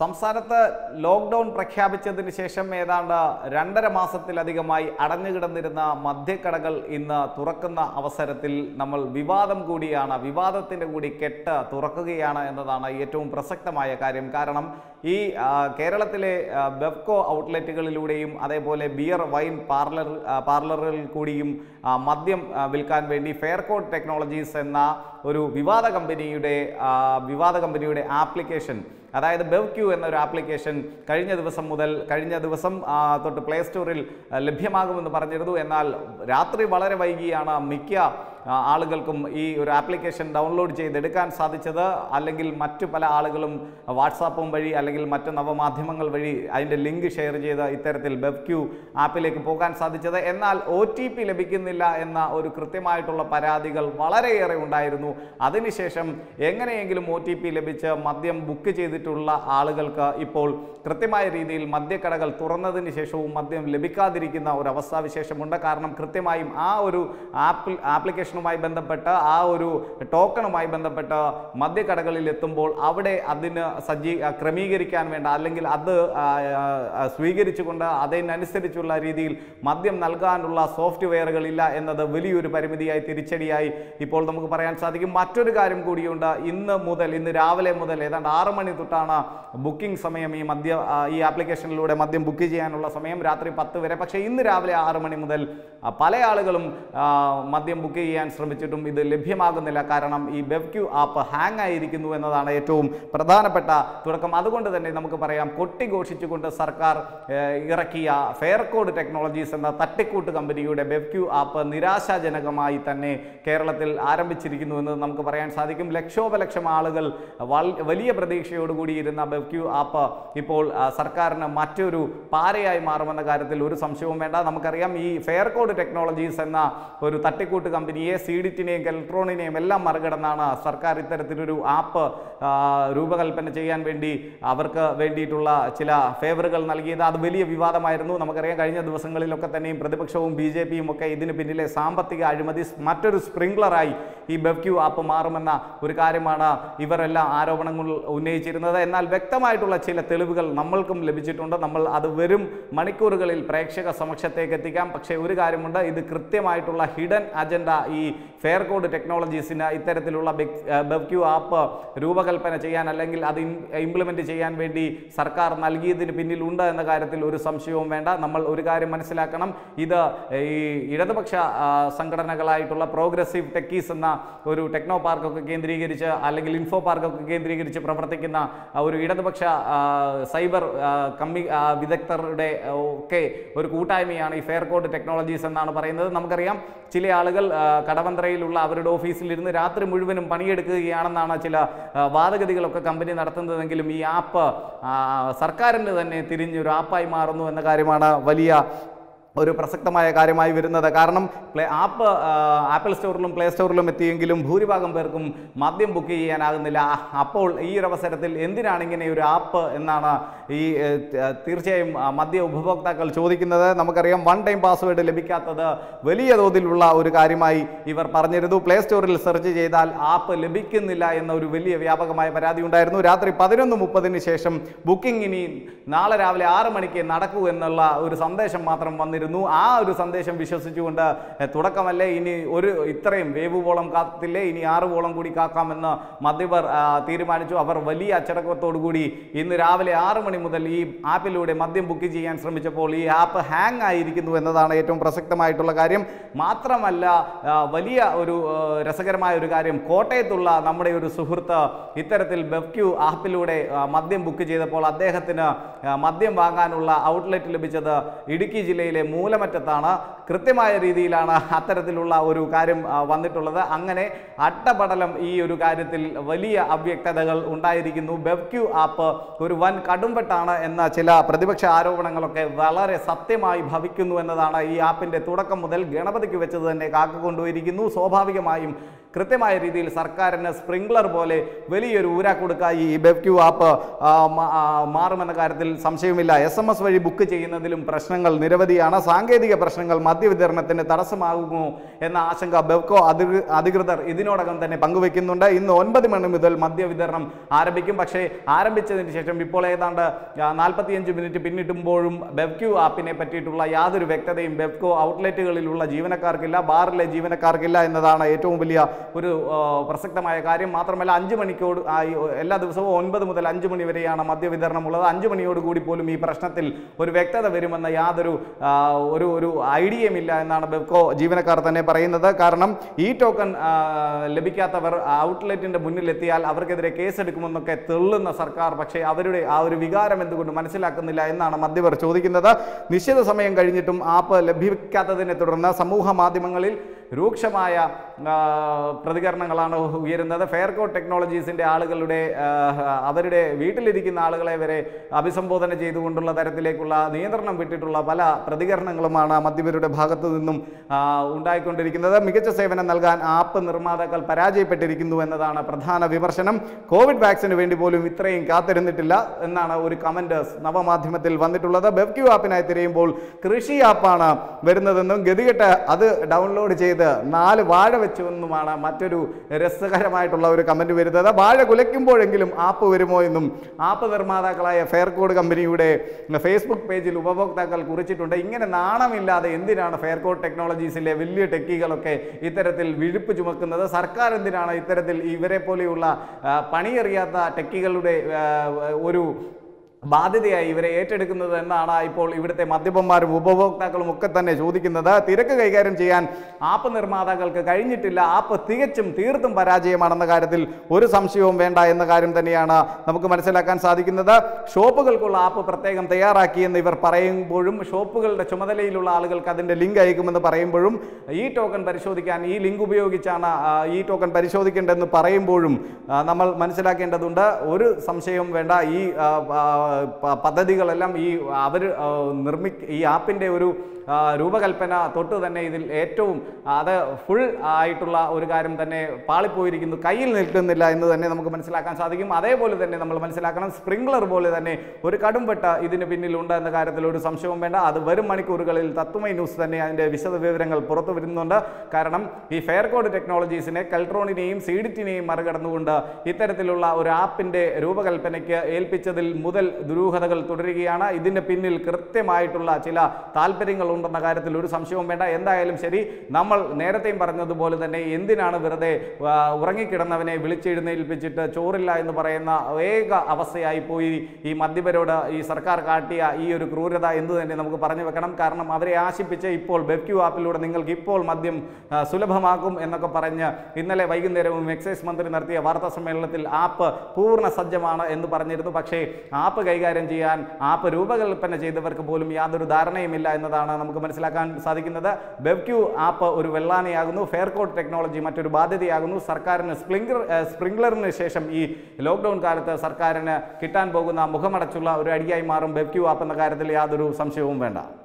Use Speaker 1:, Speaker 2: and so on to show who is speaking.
Speaker 1: സംസ്ഥാനത്ത് ലോക്ക്ഡൗൺ പ്രഖ്യാപിച്ചതിന് ശേഷം ഏതാണ്ട് രണ്ടര മാസത്തിലധികമായി അടഞ്ഞുകിടന്നിരുന്ന മദ്യക്കടകൾ ഇന്ന് തുറക്കുന്ന അവസരത്തിൽ നമ്മൾ വിവാദം കൂടിയാണ് വിവാദത്തിൻ്റെ കൂടി കെട്ട് തുറക്കുകയാണ് എന്നതാണ് ഏറ്റവും പ്രസക്തമായ കാര്യം കാരണം ഈ ആ, കേരളത്തിലെ ആ, ബെവ്കോ ഔട്ട്ലെറ്റുകളിലൂടെയും അതേപോലെ ബിയർ വൈൻ പാർലർ ആ, പാർലറുകളിൽ കൂടിയും ആ, മദ്യം ആ, വിൽക്കാൻ വേണ്ടി ഫെയർകോഡ് ടെക്നോളജീസ് എന്ന ഒരു വിവാദ കമ്പനിയുടെ ആ, വിവാദ കമ്പനിയുടെ ആപ്ലിക്കേഷൻ അതായത് ബെവ്ക്യൂ എന്നൊരു ആപ്ലിക്കേഷൻ കഴിഞ്ഞ ദിവസം മുതൽ കഴിഞ്ഞ ദിവസം ആ, തൊട്ട് പ്ലേ സ്റ്റോറിൽ ആ, ലഭ്യമാകുമെന്ന് പറഞ്ഞിരുന്നു എന്നാൽ രാത്രി വളരെ വൈകിയാണ് മിക്ക ആ, ആളുകൾക്കും ഈ ഒരു ആപ്ലിക്കേഷൻ ഡൗൺലോഡ് ചെയ്തെടുക്കാൻ സാധിച്ചത് അല്ലെങ്കിൽ മറ്റു പല ആളുകളും വാട്സാപ്പും വഴി അല്ലെങ്കിൽ മറ്റ് നവമാധ്യമങ്ങൾ വഴി അതിൻ്റെ ലിങ്ക് ഷെയർ ചെയ്ത് ഇത്തരത്തിൽ ബെവ്ക്യൂ ആപ്പിലേക്ക് പോകാൻ സാധിച്ചത് എന്നാൽ ഒ ടി പി ലഭിക്കുന്നില്ല എന്ന ഒരു കൃത്യമായിട്ടുള്ള പരാതികൾ വളരെയേറെ ഉണ്ടായിരുന്നു അതിനുശേഷം എങ്ങനെയെങ്കിലും ഒ ടി പി ലഭിച്ച് മദ്യം ബുക്ക് ചെയ്തിട്ടുള്ള ആളുകൾക്ക് ഇപ്പോൾ കൃത്യമായ രീതിയിൽ മദ്യക്കടകൾ തുറന്നതിന് ശേഷവും മദ്യം ലഭിക്കാതിരിക്കുന്ന ഒരു അവസ്ഥാവിശേഷമുണ്ട് കാരണം കൃത്യമായും ആ ഒരു ആപ്പിൾ ആപ്ലിക്കേഷനുമായി ബന്ധപ്പെട്ട് ആ ഒരു ടോക്കണുമായി ബന്ധപ്പെട്ട് മദ്യക്കടകളിൽ എത്തുമ്പോൾ അവിടെ അതിന് സജ്ജീ ആ, ക്രമീകരിക്കാൻ വേണ്ട അല്ലെങ്കിൽ അത് ആ, ആ, സ്വീകരിച്ചുകൊണ്ട് അതിനനുസരിച്ചുള്ള രീതിയിൽ മദ്യം നൽകാനുള്ള സോഫ്റ്റ്വെയറുകളില്ല എന്നത് വലിയൊരു പരിമിതിയായി തിരിച്ചടിയായി ഇപ്പോൾ നമുക്ക് പറയാൻ സാധിക്കും മറ്റൊരു കാര്യം കൂടിയുണ്ട് ഇന്ന് മുതൽ ഇന്ന് രാവിലെ മുതൽ ഏതാണ്ട് ആറ് മണി തൊട്ടാണ് ബുക്കിംഗ് സമയം ഈ മദ്യ ആ, ഈ ആപ്ലിക്കേഷനിലൂടെ മദ്യം ബുക്ക് ചെയ്യാനുള്ള സമയം രാത്രി പത്ത് വരെ പക്ഷേ ഇന്ന് രാവിലെ ആറ് മണി മുതൽ ആ, പല ആളുകളും ആ, മദ്യം ബുക്ക് ചെയ്യാൻ ശ്രമിച്ചിട്ടും ഇത് ലഭ്യമാകുന്നില്ല കാരണം ഈ ബെവ്ക്യൂ ആപ്പ് ഹാങ് ആയിരിക്കുന്നു എന്നതാണ് ഏറ്റവും പ്രധാനപ്പെട്ട തുടക്കം അതുകൊണ്ട് തന്നെ നമുക്ക് പറയാം കൊട്ടിഘോഷിച്ചുകൊണ്ട് സർക്കാർ ഏഹ്, ഇറക്കിയ ഫെയർ കോഡ് ടെക്നോളജീസ് എന്ന തട്ടിക്കൂട്ട് കമ്പനിയുടെ ബെവ്ക്യൂ ആപ്പ് നിരാശാജനകമായി തന്നെ കേരളത്തിൽ ആരംഭിച്ചിരിക്കുന്നു എന്ന് നമുക്ക് പറയാൻ സാധിക്കും ലക്ഷോപലക്ഷം ആളുകൾ വൽ- വലിയ പ്രതീക്ഷയോടുകൂടി ഇരുന്ന ബെവ്ക്യൂ ആപ്പ് ഇപ്പോൾ ആ, സർക്കാരിന് മറ്റൊരു പാരയായി മാറുമെന്ന കാര്യത്തിൽ ഒരു സംശയവും വേണ്ട നമുക്കറിയാം ഈ ഫെയർ കോഡ് ടെക്നോളജീസ് എന്ന ഒരു തട്ടിക്കൂട്ട് കമ്പനിയെ സീഡിറ്റിനെയും കെൽട്രോണിനെയും എല്ലാം മറികടന്നാണ് സർക്കാർ ഇത്തരത്തിലൊരു ആപ്പ് ആ, രൂപകൽപ്പന ചെയ്യാൻ വേണ്ടി അവർക്ക് വേണ്ടിയിട്ടുള്ള ചില ഫേവറുകൾ നൽകിയത് അത് വലിയ വിവാദമായിരുന്നു നമുക്കറിയാം കഴിഞ്ഞ ദിവസങ്ങളിലൊക്കെ തന്നെയും പ്രതിപക്ഷവും ബി ജെ പിയും ഒക്കെ ഇതിന് പിന്നിലെ സാമ്പത്തിക അഴിമതി സ് മറ്റൊരു സ്പ്രിംഗ്ലറായി ഈ ബെവ്ക്യൂ ആപ്പ് മാറുമെന്ന ഒരു കാര്യമാണ് ഇവരെല്ലാം ആരോപണങ്ങൾ ഉന്നയിച്ചിരുന്നത് എന്നാൽ വ്യക്തമായിട്ടുള്ള ചില തെളിവുകൾ നമ്മൾക്കും ലഭിച്ചിട്ടുണ്ട് നമ്മൾ അത് വരും മണിക്കൂറുകളിൽ പ്രേക്ഷക സമക്ഷത്തേക്ക് എത്തിക്കാം പക്ഷേ ഒരു കാര്യമുണ്ട് ഇത് കൃത്യമായിട്ടുള്ള ഹിഡൻ അജണ്ട ഈ ഫെയർ കോഡ് ടെക്നോളജീസിന് ഇത്തരത്തിലുള്ള ബെവ്ക്യൂ ആപ്പ് രൂപകൽപ്പന ചെയ്യാൻ അല്ലെങ്കിൽ അത് ഇംപ്ലിമെൻറ്റ് ചെയ്യാൻ വേണ്ടി സർക്കാർ നൽകിയതിന് പിന്നിലുണ്ട് എന്ന കാര്യത്തിൽ ഒരു സംശയവും വേണ്ട നമ്മൾ ഒരു കാര്യം മനസ്സിലാക്കണം ഇത് ഈ ഇടതുപക്ഷ ആ, സംഘടനകളായിട്ടുള്ള പ്രോഗ്രസീവ് ടെക്കീസ് എന്ന ഒരു ടെക്നോ പാർക്കൊക്കെ കേന്ദ്രീകരിച്ച് അല്ലെങ്കിൽ ഇൻഫോ പാർക്കൊക്കെ കേന്ദ്രീകരിച്ച് പ്രവർത്തിക്കുന്ന ആ, ഒരു ഇടതുപക്ഷ ആ, സൈബർ ആ, കമ്മി ആ, വിദഗ്ധരുടെ ആ, ഒക്കെ ഒരു കൂട്ടായ്മയാണ് ഈ ഫെയർ കോഡ് ടെക്നോളജീസ് എന്നാണ് പറയുന്നത് നമുക്കറിയാം ചില ആളുകൾ ആ, കടവന്ത്രയിലുള്ള അവരുടെ ഓഫീസിലിരുന്ന് രാത്രി മുഴുവനും പണിയെടുക്കുകയാണെന്നാണ് ചില ആ, വാദഗതികളൊക്കെ കമ്പനി നടത്തുന്നതെങ്കിലും ഈ ആപ്പ് ആ, സർക്കാരിന് തന്നെ തിരിഞ്ഞൊരു ആപ്പായി മാറുന്നു എന്ന കാര്യമാണ് വലിയ ഒരു പ്രസക്തമായ കാര്യമായി വരുന്നത് കാരണം പ്ലേ ആപ്പ് ആ, ആപ്പിൾ സ്റ്റോറിലും പ്ലേ സ്റ്റോറിലും എത്തിയെങ്കിലും ഭൂരിഭാഗം പേർക്കും മദ്യം ബുക്ക് ചെയ്യാനാകുന്നില്ല അപ്പോൾ ഈ ഒരു അവസരത്തിൽ എന്തിനാണ് ഇങ്ങനെ ഒരു ആപ്പ് എന്നാണ് ഈ ഏ, ത- തീർച്ചയായും ആ, മദ്യ ഉപഭോക്താക്കൾ ചോദിക്കുന്നത് നമുക്കറിയാം വൺ ടൈം പാസ്വേഡ് ലഭിക്കാത്തത് വലിയ തോതിലുള്ള ഒരു കാര്യമായി ഇവർ പറഞ്ഞിരുന്നു പ്ലേ സ്റ്റോറിൽ സെർച്ച് ചെയ്താൽ ആപ്പ് ലഭിക്കുന്നില്ല എന്ന ഒരു വലിയ വ്യാപകമായ പരാതി ഉണ്ടായിരുന്നു രാത്രി പതിനൊന്ന് മുപ്പതിന് ശേഷം ബുക്കിംഗ് ഇനി നാളെ രാവിലെ ആറ് മണിക്ക് നടക്കൂ എന്നുള്ള ഒരു സന്ദേശം മാത്രം വന്നിരുന്നു ആ ഒരു സന്ദേശം വിശ്വസിച്ചുകൊണ്ട് എ, തുടക്കമല്ലേ ഇനി ഒരു ഇത്രയും വേവുവോളം കാത്തില്ലേ ഇനി ആറുവോളം കൂടി കാക്കാമെന്ന് മദ്യപർ ആ, തീരുമാനിച്ചു അവർ വലിയ അച്ചടക്കത്തോടു കൂടി ഇന്ന് രാവിലെ ആറ് മണി മുതൽ ഈ ആപ്പിലൂടെ മദ്യം ബുക്ക് ചെയ്യാൻ ശ്രമിച്ചപ്പോൾ ഈ ആപ്പ് ഹാങ് ആയിരിക്കുന്നു എന്നതാണ് ഏറ്റവും പ്രസക്തമായിട്ടുള്ള കാര്യം മാത്രമല്ല ആ, വലിയ ഒരു ആ, രസകരമായ ഒരു കാര്യം കോട്ടയത്തുള്ള നമ്മുടെ ഒരു സുഹൃത്ത് ഇത്തരത്തിൽ ബെവ്ക്യൂ ആപ്പിലൂടെ ആ, മദ്യം ബുക്ക് ചെയ്തപ്പോൾ അദ്ദേഹത്തിന് ആ, മദ്യം വാങ്ങാനുള്ള ഔട്ട്ലെറ്റ് ലഭിച്ചത് ഇടുക്കി ജില്ലയിലെ മൂലമറ്റത്താണ് കൃത്യമായ രീതിയിലാണ് അത്തരത്തിലുള്ള ഒരു കാര്യം ആ, വന്നിട്ടുള്ളത് അങ്ങനെ അട്ടപടലം ഈ ഒരു കാര്യത്തിൽ വലിയ അവ്യക്തതകൾ ഉണ്ടായിരിക്കുന്നു ബെവ്ക്യൂ ആപ്പ് ഒരു വൻ കടുംപെട്ടാണ് എന്ന ചില പ്രതിപക്ഷ ആരോപണങ്ങളൊക്കെ വളരെ സത്യമായി ഭവിക്കുന്നു എന്നതാണ് ഈ ആപ്പിന്റെ തുടക്കം മുതൽ ഗണപതിക്ക് വെച്ചത് തന്നെ കാക്ക കൊണ്ടുപോയിരിക്കുന്നു സ്വാഭാവികമായും കൃത്യമായ രീതിയിൽ സർക്കാരിന് സ്പ്രിംഗ്ലർ പോലെ വലിയൊരു ഊരാക്കൊടുക്കായി ഈ ബെവ്ക്യൂ ആപ്പ് ആ, മ- ആ, മാറുമെന്ന കാര്യത്തിൽ സംശയമില്ല എസ് എം എസ് വഴി ബുക്ക് ചെയ്യുന്നതിലും പ്രശ്നങ്ങൾ നിരവധിയാണ് സാങ്കേതിക പ്രശ്നങ്ങൾ മദ്യവിതരണത്തിന് തടസ്സമാകുമോ എന്ന ആശങ്ക ബെവ്കോ അധി- അധികൃതർ ഇതിനോടകം തന്നെ പങ്കുവെക്കുന്നുണ്ട് ഇന്ന് ഒൻപത് മണി മുതൽ മദ്യവിതരണം ആരംഭിക്കും പക്ഷേ ആരംഭിച്ചതിന് ശേഷം ഇപ്പോൾ ഏതാണ്ട് നാൽപ്പത്തിയഞ്ച് മിനിറ്റ് പിന്നിട്ടുമ്പോഴും ബെവ്ക്യൂ ആപ്പിനെ പറ്റിയിട്ടുള്ള യാതൊരു വ്യക്തതയും ബെവ്കോ ഔട്ട്ലെറ്റുകളിലുള്ള ജീവനക്കാർക്കില്ല ബാറിലെ ജീവനക്കാർക്കില്ല എന്നതാണ് ഏറ്റവും വലിയ ഒരു ആ, പ്രസക്തമായ കാര്യം മാത്രമല്ല അഞ്ച് മണിക്കോട് ആയി എല്ലാ ദിവസവും ഒൻപത് മുതൽ അഞ്ച് മണി വരെയാണ് മദ്യവിതരണം ഉള്ളത് അഞ്ച് മണിയോട് കൂടി പോലും ഈ പ്രശ്നത്തിൽ ഒരു വ്യക്തത വരുമെന്ന യാതൊരു ആ, ഒരു ഒരു ഐഡിയയും ഇല്ല എന്നാണ് ബെവ്കോ ജീവനക്കാർ തന്നെ പറയുന്നത് കാരണം ഈ ടോക്കൺ ആ, ലഭിക്കാത്തവർ ഔട്ട്ലെറ്റിന്റെ മുന്നിലെത്തിയാൽ അവർക്കെതിരെ കേസെടുക്കുമെന്നൊക്കെ തെള്ളുന്ന സർക്കാർ പക്ഷേ അവരുടെ ആ ഒരു വികാരം എന്തുകൊണ്ട് മനസ്സിലാക്കുന്നില്ല എന്നാണ് മദ്യവർ ചോദിക്കുന്നത് നിശ്ചിത സമയം കഴിഞ്ഞിട്ടും ആപ്പ് ലഭിക്കാത്തതിനെ തുടർന്ന് സമൂഹ മാധ്യമങ്ങളിൽ രൂക്ഷമായ ആ, പ്രതികരണങ്ങളാണ് ഉയരുന്നത് ഫെയർകോ ടെക്നോളജീസിൻ്റെ ആളുകളുടെ ആ, അവരുടെ വീട്ടിലിരിക്കുന്ന ആളുകളെ വരെ അഭിസംബോധന ചെയ്തുകൊണ്ടുള്ള തരത്തിലേക്കുള്ള നിയന്ത്രണം വിട്ടിട്ടുള്ള പല പ്രതികരണങ്ങളുമാണ് മദ്യപരുടെ ഭാഗത്തു നിന്നും ആ, ഉണ്ടായിക്കൊണ്ടിരിക്കുന്നത് മികച്ച സേവനം നൽകാൻ ആപ്പ് നിർമ്മാതാക്കൾ പരാജയപ്പെട്ടിരിക്കുന്നു എന്നതാണ് പ്രധാന വിമർശനം കോവിഡ് വാക്സിന് വേണ്ടി പോലും ഇത്രയും കാത്തിരുന്നിട്ടില്ല എന്നാണ് ഒരു കമന്റ് നവമാധ്യമത്തിൽ വന്നിട്ടുള്ളത് ബെവ്ക്യൂ ആപ്പിനായി തിരയുമ്പോൾ കൃഷി ആപ്പാണ് വരുന്നതെന്നും ഗതികെട്ട് അത് ഡൗൺലോഡ് ചെയ്ത് നാല് വാഴ വെച്ചുവെന്നുമാണ് മറ്റൊരു രസകരമായിട്ടുള്ള ഒരു കമന്റ് വരുന്നത് വാഴ കുലയ്ക്കുമ്പോഴെങ്കിലും ആപ്പ് വരുമോ എന്നും ആപ്പ് നിർമ്മാതാക്കളായ ഫെയർകോഡ് കമ്പനിയുടെ ഫേസ്ബുക്ക് പേജിൽ ഉപഭോക്താക്കൾ കുറിച്ചിട്ടുണ്ട് ഇങ്ങനെ നാണമില്ലാതെ എന്തിനാണ് ഫെയർകോഡ് ടെക്നോളജീസിലെ വലിയ ടെക്കികളൊക്കെ ഇത്തരത്തിൽ വിഴുപ്പ് ചുമക്കുന്നത് സർക്കാർ എന്തിനാണ് ഇത്തരത്തിൽ ഇവരെ പോലെയുള്ള ആ, പണിയറിയാത്ത ടെക്കികളുടെ ആ, ഒരു ബാധ്യതയായി ഇവരെ ഏറ്റെടുക്കുന്നത് എന്നാണ് ഇപ്പോൾ ഇവിടുത്തെ മദ്യപന്മാരും ഉപഭോക്താക്കളും ഒക്കെ തന്നെ ചോദിക്കുന്നത് തിരക്ക് കൈകാര്യം ചെയ്യാൻ ആപ്പ് നിർമ്മാതാക്കൾക്ക് കഴിഞ്ഞിട്ടില്ല ആപ്പ് തികച്ചും തീർത്തും പരാജയമാണെന്ന കാര്യത്തിൽ ഒരു സംശയവും വേണ്ട എന്ന കാര്യം തന്നെയാണ് നമുക്ക് മനസ്സിലാക്കാൻ സാധിക്കുന്നത് ഷോപ്പുകൾക്കുള്ള ആപ്പ് പ്രത്യേകം തയ്യാറാക്കിയെന്ന് ഇവർ പറയുമ്പോഴും ഷോപ്പുകളുടെ ചുമതലയിലുള്ള ആളുകൾക്ക് അതിൻ്റെ ലിങ്ക് അയക്കുമെന്ന് പറയുമ്പോഴും ഈ ടോക്കൺ പരിശോധിക്കാൻ ഈ ലിങ്ക് ഉപയോഗിച്ചാണ് ആ, ഈ ടോക്കൺ പരിശോധിക്കേണ്ടതെന്ന് പറയുമ്പോഴും ആ, നമ്മൾ മനസ്സിലാക്കേണ്ടതുണ്ട് ഒരു സംശയവും വേണ്ട ഈ ആ, ആ, പ- പദ്ധതികളെല്ലാം ഈ അവർ നിർമ്മി ഈ ആപ്പിൻ്റെ ഒരു ആ, രൂപകൽപ്പന തൊട്ട് തന്നെ ഇതിൽ ഏറ്റവും അത് ഫുൾ ആയിട്ടുള്ള ഒരു കാര്യം തന്നെ പാളിപ്പോയിരിക്കുന്നു കയ്യിൽ നിൽക്കുന്നില്ല എന്ന് തന്നെ നമുക്ക് മനസ്സിലാക്കാൻ സാധിക്കും അതേപോലെ തന്നെ നമ്മൾ മനസ്സിലാക്കണം സ്പ്രിംഗ്ലർ പോലെ തന്നെ ഒരു കടുംപെട്ട ഇതിന് പിന്നിലുണ്ട് എന്ന കാര്യത്തിൽ ഒരു സംശയവും വേണ്ട അത് വരും മണിക്കൂറുകളിൽ തത്വമൈ ന്യൂസ് തന്നെ അതിൻ്റെ വിശദ വിവരങ്ങൾ പുറത്തു വരുന്നുണ്ട് കാരണം ഈ ഫെയർകോഡ് ടെക്നോളജീസിനെ കൾട്രോണിനെയും സീഡിറ്റിനെയും മറികടന്നുകൊണ്ട് ഇത്തരത്തിലുള്ള ഒരു ആപ്പിൻ്റെ രൂപകൽപ്പനയ്ക്ക് ഏൽപ്പിച്ചതിൽ മുതൽ ദുരൂഹതകൾ തുടരുകയാണ് ഇതിന് പിന്നിൽ കൃത്യമായിട്ടുള്ള ചില താല്പര്യങ്ങൾ ഉണ്ടെന്ന കാര്യത്തിൽ ഒരു സംശയവും വേണ്ട എന്തായാലും ശരി നമ്മൾ നേരത്തെയും പറഞ്ഞതുപോലെ തന്നെ എന്തിനാണ് വെറുതെ ആ, ഉറങ്ങിക്കിടന്നവനെ വിളിച്ചെഴുന്നേൽപ്പിച്ചിട്ട് ചോറില്ല എന്ന് പറയുന്ന ഏക അവസ്ഥയായി പോയി ഈ മദ്യപരോട് ഈ സർക്കാർ കാട്ടിയ ഈ ഒരു ക്രൂരത എന്ന് തന്നെ നമുക്ക് പറഞ്ഞു വെക്കണം കാരണം അവരെ ആശിപ്പിച്ച് ഇപ്പോൾ ബെബ്ക്യൂ ആപ്പിലൂടെ നിങ്ങൾക്ക് ഇപ്പോൾ മദ്യം ആ, സുലഭമാക്കും എന്നൊക്കെ പറഞ്ഞ് ഇന്നലെ വൈകുന്നേരവും എക്സൈസ് മന്ത്രി നടത്തിയ വാർത്താ സമ്മേളനത്തിൽ ആപ്പ് പൂർണ്ണ സജ്ജമാണ് എന്ന് പറഞ്ഞിരുന്നു പക്ഷേ ആപ്പ് കൈകാര്യം ചെയ്യാൻ ആപ്പ് രൂപകൽപ്പന ചെയ്തവർക്ക് പോലും യാതൊരു ധാരണയുമില്ല എന്നതാണ് നമുക്ക് മനസ്സിലാക്കാൻ സാധിക്കുന്നത് ബെബ്ക്യൂ ആപ്പ് ഒരു വെള്ളാനയാകുന്നു ഫെയർകോഡ് ടെക്നോളജി മറ്റൊരു ബാധ്യതയാകുന്നു സർക്കാരിന് സ്പ്രിംഗ്ലർ ഏഹ് സ്പ്രിംഗ്ലറിന് ശേഷം ഈ ലോക്ക്ഡൗൺ കാലത്ത് സർക്കാരിന് കിട്ടാൻ പോകുന്ന മുഖമടച്ചുള്ള ഒരു അടിയായി മാറും ബെബ്ക്യൂ ആപ്പ് എന്ന കാര്യത്തിൽ യാതൊരു സംശയവും വേണ്ട